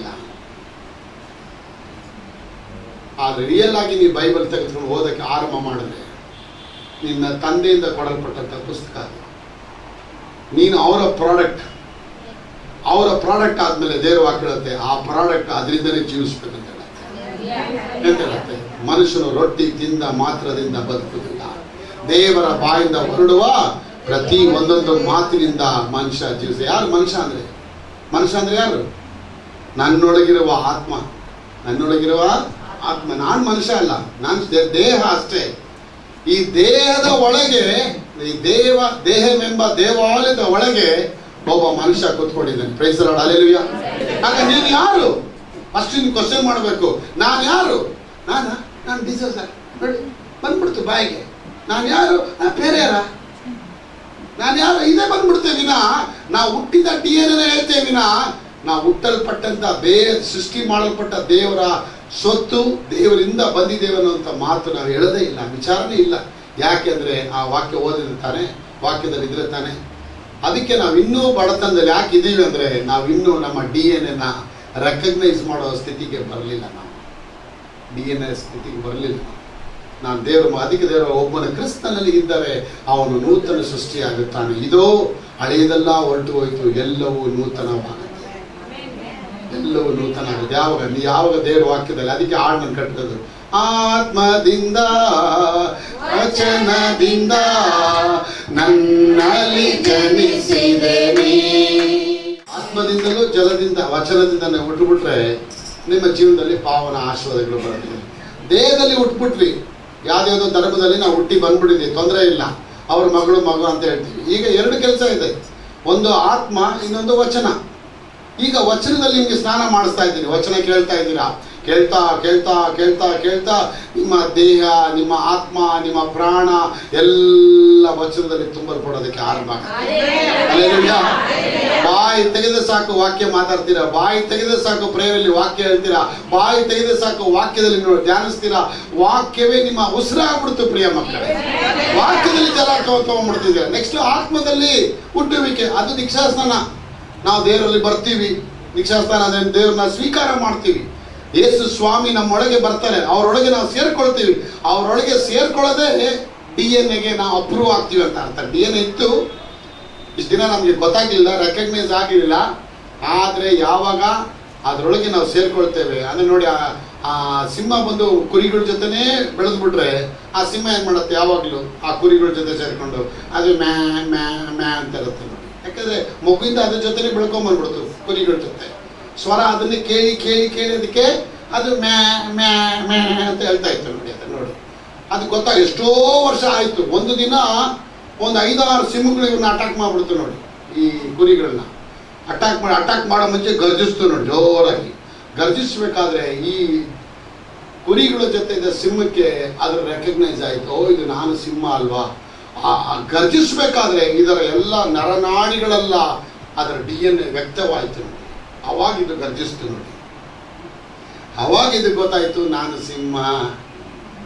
ಆದ್ರೆ ರಿಯಲ್ ಆಗಿ ನೀವು ಬೈಬಲ್ ತೆಗೆದುಕೊಂಡು ಓದಕ್ಕೆ ಆರಂಭ ಮಾಡಿದ್ರೆ ನಿನ್ನ ತಂದೆಯಿಂದ ಕೊಡಲ್ಪಟ್ಟಂತ ಪುಸ್ತಕ ಅದು ನೀನು ಅವರ ಪ್ರಾಡಕ್ಟ್ ಅವರ ಪ್ರಾಡಕ್ಟ್ ಆದ್ಮೇಲೆ ದೇವ್ರ ವಾಕ್ಯಳುತ್ತೆ ಆ ಪ್ರಾಡಕ್ಟ್ ಅದರಿಂದಲೇ ಜೀವಿಸ್ಬೇಕಂತ ಹೇಳುತ್ತೆ ಎಂತ ಹೇಳುತ್ತೆ ಮನುಷ್ಯನು ರೊಟ್ಟಿ ತಿಂದ ಮಾತ್ರದಿಂದ ಬದುಕುವುದಿಲ್ಲ ದೇವರ ಬಾಯಿಂದ ಹೊರಡುವ ಪ್ರತಿ ಒಂದೊಂದು ಮಾತಿನಿಂದ ಮನುಷ್ಯ ಜೀವಿಸ ಯಾರು ಮನುಷ್ಯ ಅಂದ್ರೆ ಮನುಷ್ಯ ಅಂದ್ರೆ ಯಾರು ನನ್ನೊಳಗಿರುವ ಆತ್ಮ ನನ್ನೊಳಗಿರುವ ಆತ್ಮ ನಾನು ಮನುಷ್ಯ ಅಲ್ಲ ನಾನು ದೇ- ದೇಹ ಅಷ್ಟೇ ಈ ದೇಹದ ಒಳಗೆ ಈ ದೇವ ದೇಹವೆಂಬ ದೇವಾಲಯದ ಒಳಗೆ ಒಬ್ಬ ಮನುಷ್ಯ ಕೂತ್ಕೊಂಡಿದ್ದಾನೆ ಪ್ರೈಸರಾಡ್ ಅಲೆಲುಯ್ಯ ಆಗ ನೀನು ಯಾರು ಫಸ್ಟ್ ನೀನು ಕ್ವಶನ್ ಮಾಡಬೇಕು ನಾನು ಯಾರು ನಾನ ನಾನು ಡಿಸೋ ಸರ್ ನೋಡಿ ಬಂದ್ಬಿಡ್ತು ಬಾಯಿಗೆ ನಾನು ಯಾರು ನಾ ಬೇರೆ ಯಾರ ನಾನು ಯಾರು ಇದೇ ಬಂದ್ಬಿಡ್ತೇವೆ ವಿನ ನಾವು ಹುಟ್ಟಿದ ಡಿ ಎನ್ ಹೇಳ್ತೇವೆ ವಿನ ನಾವು ಹುಟ್ಟಲ್ಪಟ್ಟಂತ ಬೇರೆ ಸೃಷ್ಟಿ ಮಾಡಲ್ಪಟ್ಟ ದೇವರ ಸ್ವತ್ತು ದೇವರಿಂದ ಬಂದಿದ್ದೇವೆ ಅನ್ನುವಂಥ ಮಾತು ನಾವು ಹೇಳೋದೇ ಇಲ್ಲ ವಿಚಾರನೇ ಇಲ್ಲ ಯಾಕೆಂದ್ರೆ ಆ ವಾಕ್ಯ ಓದಿದ್ರೆ ತಾನೆ ವಾಕ್ಯದಲ್ಲಿ ಇದ್ರೆ ತಾನೆ ಅದಕ್ಕೆ ನಾವು ಇನ್ನೂ ಬಡತನದಲ್ಲಿ ಯಾಕೆ ಇದೀವಿ ಅಂದ್ರೆ ನಾವು ಇನ್ನೂ ನಮ್ಮ ಡಿ ಎನ್ ಎನ್ನ ರೆಕಗ್ನೈಸ್ ಮಾಡೋ ಸ್ಥಿತಿಗೆ ಬರಲಿಲ್ಲ ನಾವು ಡಿ ಎನ್ ಎ ಸ್ಥಿತಿಗೆ ಬರಲಿಲ್ಲ ನಾನು ದೇವರ ಅದಕ್ಕೆ ದೇವರ ಒಬ್ಬನ ಕ್ರಿಸ್ತನಲ್ಲಿ ಇದ್ದರೆ ಅವನು ನೂತನ ಸೃಷ್ಟಿಯಾಗುತ್ತಾನೆ ಇದೋ ಹಳೆಯದೆಲ್ಲ ಹೊರಟು ಹೋಯಿತು ಎಲ್ಲವೂ ನೂತನವಾಗುತ್ತೆ ಎಲ್ಲವೂ ನೂತನ ಆಗುತ್ತೆ ಯಾವಾಗ ನೀ ಯಾವಾಗ ದೇವರ ವಾಕ್ಯದಲ್ಲಿ ಅದಕ್ಕೆ ಹಾಡನ್ನು ಕಟ್ಟೋದು ಆತ್ಮದಿಂದ ವಚನದಿಂದ ನನ್ನಲ್ಲಿ ಜನಿಸಿದೆ ಆತ್ಮದಿಂದಲೂ ಜಲದಿಂದ ವಚನದಿಂದ ಹುಟ್ಟುಬಿಟ್ರೆ ನಿಮ್ಮ ಜೀವನದಲ್ಲಿ ಪಾವನ ಆಶೀರ್ವಾದಗಳು ಬರುತ್ತೆ ದೇಹದಲ್ಲಿ ಹುಟ್ಬಿಟ್ವಿ ಯಾವ್ದ್ಯಾವ್ದೋ ಧರ್ಮದಲ್ಲಿ ನಾವು ಹುಟ್ಟಿ ಬಂದ್ಬಿಟ್ಟಿದ್ವಿ ತೊಂದರೆ ಇಲ್ಲ ಅವ್ರ ಮಗಳು ಮಗು ಅಂತ ಹೇಳ್ತೀವಿ ಈಗ ಎರಡು ಕೆಲಸ ಇದೆ ಒಂದು ಆತ್ಮ ಇನ್ನೊಂದು ವಚನ ಈಗ ವಚನದಲ್ಲಿ ನಿಮ್ಗೆ ಸ್ನಾನ ಮಾಡಿಸ್ತಾ ಇದ್ದೀನಿ ವಚನ ಕೇಳ್ತಾ ಇದ್ದೀರಾ ಕೇಳ್ತಾ ಕೇಳ್ತಾ ಕೇಳ್ತಾ ಕೇಳ್ತಾ ನಿಮ್ಮ ದೇಹ ನಿಮ್ಮ ಆತ್ಮ ನಿಮ್ಮ ಪ್ರಾಣ ಎಲ್ಲ ವಚನದಲ್ಲಿ ತುಂಬಲ್ಪಡೋದಕ್ಕೆ ಆರಂಭ ಆಗುತ್ತೆ Hallelujah. ಬಾಯಿ ತೆಗೆದ ಸಾಕು ವಾಕ್ಯ ಮಾತಾಡ್ತೀರಾ ಬಾಯಿ ತೆಗೆದ ಸಾಕು ಪ್ರೇರಲ್ಲಿ ವಾಕ್ಯ ಹೇಳ್ತೀರಾ ಬಾಯಿ ತೆಗೆದ ಸಾಕು ವಾಕ್ಯದಲ್ಲಿ ನೀವು ಧ್ಯಾನಿಸ್ತೀರಾ ವಾಕ್ಯವೇ ನಿಮ್ಮ ಉಸಿರಾಗ್ಬಿಡ್ತು ಪ್ರಿಯ ಮಕ್ಕಳೇ ವಾಕ್ಯದಲ್ಲಿ ಜಲ ತಗೊಂಡ್ಬಿಡ್ತಿದ್ದೀರಾ ನೆಕ್ಸ್ಟ್ ಆತ್ಮದಲ್ಲಿ ಹುಟ್ಟುವಿಕೆ ಅದು ದೀಕ್ಷಾಸ್ನಾನ ನಾವು ದೇವರಲ್ಲಿ ಬರ್ತೀವಿ ದೀಕ್ಷಾಸ್ನಾನ ಅಂದ್ರೆ ದೇವ್ರನ್ನ ಸ್ವೀಕಾರ ಮಾಡ್ತೀವಿ ಯೇಸು ಸ್ವಾಮಿ ನಮ್ಮೊಳಗೆ ಬರ್ತಾರೆ ಅವರೊಳಗೆ ನಾವು ಸೇರ್ಕೊಳ್ತೀವಿ ಅವರೊಳಗೆ ಸೇರ್ಕೊಳ್ಳೋದೇ ಡಿ ಎನ್ ಎಗೆ ನಾವು ಅಪ್ರೂವ್ ಆಗ್ತೀವಿ ಅಂತ ಅರ್ಥ ಡಿ ಎನ್ ಇತ್ತು ಇಷ್ಟು ದಿನ ನಮಗೆ ಗೊತ್ತಾಗ್ಲಿಲ್ಲ ರೆಕಗ್ನೈಸ್ ಆಗಿರಲಿಲ್ಲ ಆದರೆ ಯಾವಾಗ ಅದರೊಳಗೆ ನಾವು ಸೇರ್ಕೊಳ್ತೇವೆ ಅಂದ್ರೆ ನೋಡಿ ಆ- ಆ ಸಿಂಹ ಬಂದು ಕುರಿಗಳ ಜೊತೆನೇ ಬೆಳೆದ್ಬಿಟ್ರೆ ಆ ಸಿಂಹ ಏನ್ ಮಾಡುತ್ತೆ ಯಾವಾಗಲೂ ಆ ಕುರಿಗಳ ಜೊತೆ ಸೇರ್ಕೊಂಡು ಅದು ಮ್ಯಾ ಮ್ಯಾ ಮ್ಯಾ ಅಂತ ಇರುತ್ತೆ ನೋಡಿ ಯಾಕಂದ್ರೆ ಮಗುವಿಂದ ಅದ್ರ ಜೊತೆನೆ ಬೆಳ್ಕೊಂಬಂದ್ಬಿಡ್ತು ಕುರಿಗಳ ಜೊತೆ ಸ್ವರ ಅದನ್ನೇ ಕೇಳಿ ಕೇಳಿ ಕೇಳಿ ಅದಕ್ಕೆ ಅದು ಮ್ಯಾ ಮ್ಯಾ ಮ್ಯಾ ಅಂತ ಹೇಳ್ತಾ ಇತ್ತು ನೋಡಿ ಅದು ನೋಡಿ ಅದು ಗೊತ್ತಾಗ ಎಷ್ಟೋ ವರ್ಷ ಆಯ್ತು ಒಂದು ದಿನ ಒಂದು ಐದಾರು ಸಿಂಹಗಳು ಇವನ್ನ ಅಟ್ಯಾಕ್ ಮಾಡ್ಬಿಡ್ತು ನೋಡಿ ಈ ಕುರಿಗಳನ್ನ ಅಟ್ಯಾಕ್ ಮಾಡಿ ಅಟ್ಯಾಕ್ ಮಾಡೋ ಮುಂಚೆ ಗರ್ಜಿಸ್ತು ನೋಡಿ ಜೋರಾಗಿ ಗರ್ಜಿಸ್ಬೇಕಾದ್ರೆ ಈ ಕುರಿಗಳ ಜೊತೆ ಇದ್ದ ಸಿಂಹಕ್ಕೆ ಅದ್ರ ರೆಕಗ್ನೈಸ್ ಆಯ್ತು ಓ ಇದು ನಾನು ಸಿಂಹ ಅಲ್ವಾ ಆ ಆ ಗರ್ಜಿಸ್ಬೇಕಾದ್ರೆ ಇದರ ಎಲ್ಲ ನರನಾಡಿಗಳೆಲ್ಲ ಅದರ ಡಿ ಎನ್ ಎ ವ್ಯಕ್ತವಾಯ್ತು ನೋಡಿ ಅವಾಗ ಇದು ಗರ್ಜಿಸ್ತು ನೋಡಿ ಅವಾಗ ಇದು ಗೊತ್ತಾಯ್ತು ನಾನು ಸಿಂಹ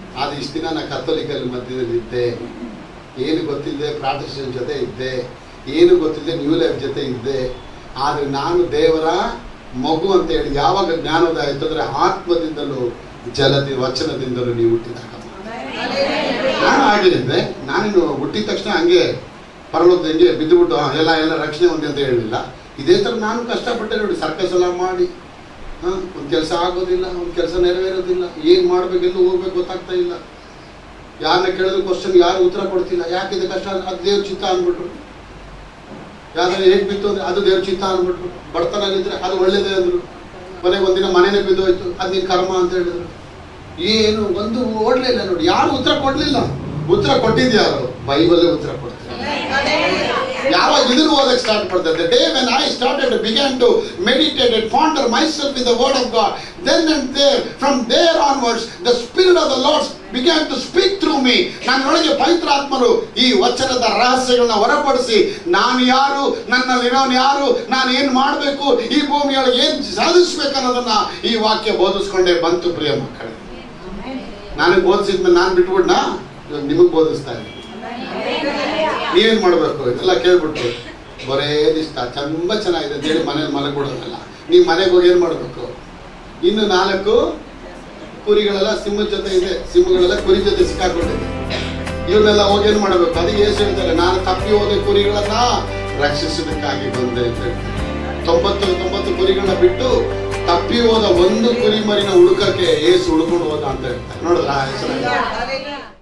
ಆದ್ರೆ ಇಷ್ಟು ದಿನ ನಾ ಕತ್ತೋಲಿಕಲ್ಲಿ ಮಧ್ಯದಲ್ಲಿ ಇದ್ದೆ ಏನು ಗೊತ್ತಿಲ್ಲದೆ ಪ್ರಾಟೆಸ್ಟೆಂಟ್ ಜೊತೆ ಇದ್ದೆ ಏನು ಗೊತ್ತಿಲ್ಲದೆ ನ್ಯೂ ಲೈಫ್ ಜೊತೆ ಇದ್ದೆ ಆದರೆ ನಾನು ದೇವರ ಮಗು ಅಂತ ಹೇಳಿ ಯಾವಾಗ ಜ್ಞಾನೋದಯ ಆಯ್ತು ಅಂದ್ರೆ ಆತ್ಮದಿಂದಲೂ ಜಲದಿ ವಚನದಿಂದಲೂ ನೀವು ಹುಟ್ಟಿದಾಗ ನಾನು ಆಗಿದ್ದೆ ನಾನೇನು ಹುಟ್ಟಿದ ತಕ್ಷಣ ಹಂಗೆ ಪರಲೋಕದ ಹಂಗೆ ಬಿದ್ದುಬಿಟ್ಟು "ಹಾ, ಎಲ್ಲ ಎಲ್ಲ ರಕ್ಷಣೆ ಹೊಂದಿ ಅಂತ ಹೇಳಿಲ್ಲ ಇದೇ ಥರ ನಾನು ಕಷ್ಟಪಟ್ಟೆ ನೋಡಿ ಸರ್ಕಸ್ ಎಲ್ಲ ಮಾಡಿ ಹಾಂ ಒಂದು ಕೆಲಸ ಆಗೋದಿಲ್ಲ ಒಂದು ಕೆಲಸ ನೆರವೇರೋದಿಲ್ಲ ಏನು ಮಾಡ್ಬೇಕು ಎಲ್ಲೂ ಹೋಗ್ಬೇಕು ಗೊತ್ತಾಗ್ತಾ ಇಲ್ಲ ಯಾರನ್ನ ಕೇಳಿದ್ರು ಕ್ವಶನ್ ಯಾರು ಉತ್ತರ ಕೊಡ್ತಿಲ್ಲ ಯಾಕಿದೆ ಕಷ್ಟ ಅದು ದೇವ್ರ ಚಿತ್ತ ಅಂದ್ಬಿಟ್ರು ಯಾವ್ದಾದ್ರು ಹೇಗೆ ಬಿತ್ತು ಅಂದ್ರೆ ಅದು ದೇವ್ರ ಚಿತ್ತ ಅಂದ್ಬಿಟ್ರು ಬಡತನಾಗಿದ್ರೆ ಅದು ಒಳ್ಳೇದೇ ಅಂದ್ರು ಕೊನೆಗೆ ಒಂದಿನ ಮನೆನೇ ಬಿದ್ದೋಯ್ತು ಅದು ನೀನ್ ಕರ್ಮ ಅಂತ ಹೇಳಿದ್ರು ಏನು ಒಂದು ಓಡ್ಲೇ ಇಲ್ಲ ನೋಡಿ ಯಾರು ಉತ್ತರ ಕೊಡ್ಲಿಲ್ಲ ಉತ್ತರ ಕೊಟ್ಟಿದ್ಯಾರು ಬೈಬಲ್ ಉತ್ತರ ಕೊಡ್ತಾರೆ ಯಾವಾಗ ಇದನ್ನು ಓದಕ್ಕೆ ಸ್ಟಾರ್ಟ್ ಮಾಡ್ತಾರೆ day when I started began to meditate and ponder myself in the word of God then and there from there onwards the spirit of the lord's began to speak through me ನನ್ನೊಳಗೆ ಪವಿತ್ರಾತ್ಮರು ಈ ವಚನದ ರಹಸ್ಯಗಳನ್ನ ಹೊರಪಡಿಸಿ ನಾನು ಯಾರು ನನ್ನಲ್ಲಿರೋನು ಯಾರು ನಾನು ಏನು ಮಾಡಬೇಕು ಈ ಭೂಮಿಯೊಳಗೆ ಏನು ಸಾಧಿಸ್ಬೇಕು ಅನ್ನೋದನ್ನ ಈ ವಾಕ್ಯ ಬೋಧಿಸ್ಕೊಂಡೇ ಬಂತು ಪ್ರಿಯ ಮಕ್ಕಳೇ ನನಗೆ ಬೋಧಿಸಿದ್ಮೇಲೆ ನಾನು ಬಿಟ್ಬಿಡ್ನಾ ಇವಾಗ ನಿಮಗೆ ಬೋಧಿಸ್ತಾ ಇದ್ದೀನಿ ನೀವೇನ್ ಮಾಡ್ಬೇಕು ಇದೆಲ್ಲ ಕೇಳ್ಬಿಟ್ಟು ಬರೇ ಇಷ್ಟ ತುಂಬ ಚೆನ್ನಾಗಿದೆ ಅಂತ ಹೇಳಿ ಮನೇಲಿ ಮಲಗ್ಬಿಡೋದಲ್ಲ ನೀವು ಮನೆಗೆ ಹೋಗಿ ಏನ್ ಮಾಡ್ಬೇಕು ಇನ್ನು ನಾಲ್ಕು ಕುರಿಗಳೆಲ್ಲ ಸಿಂಹದ ಜೊತೆ ಇದೆ ಸಿಂಹಗಳೆಲ್ಲ ಕುರಿ ಜೊತೆ ಸಿಕ್ಕಾಕೊಂಡಿದೆ ಇವನ್ನೆಲ್ಲ ಹೋಗಿ ಏನ್ ಮಾಡ್ಬೇಕು ಅದಕ್ಕೆ ಏಸು ಹೇಳ್ತಾರೆ ನಾನು ತಪ್ಪಿ ಹೋದ ಕುರಿಗಳನ್ನ ರಕ್ಷಿಸೋದಕ್ಕಾಗಿ ಬಂದೆ ಅಂತ ಹೇಳ್ತಾರೆ ತೊಂಬತ್ತು ತೊಂಬತ್ತು ಕುರಿಗಳನ್ನ ಬಿಟ್ಟು ತಪ್ಪಿ ಹೋದ ಒಂದು ಕುರಿ ಮರಿನ ಹುಡುಕಕ್ಕೆ ಏಸು ಹುಡ್ಕೊಂಡು ಹೋದ ಅಂತ ಹೇಳ್ತಾರೆ ನೋಡಿದ್ರ ಹೆಸರು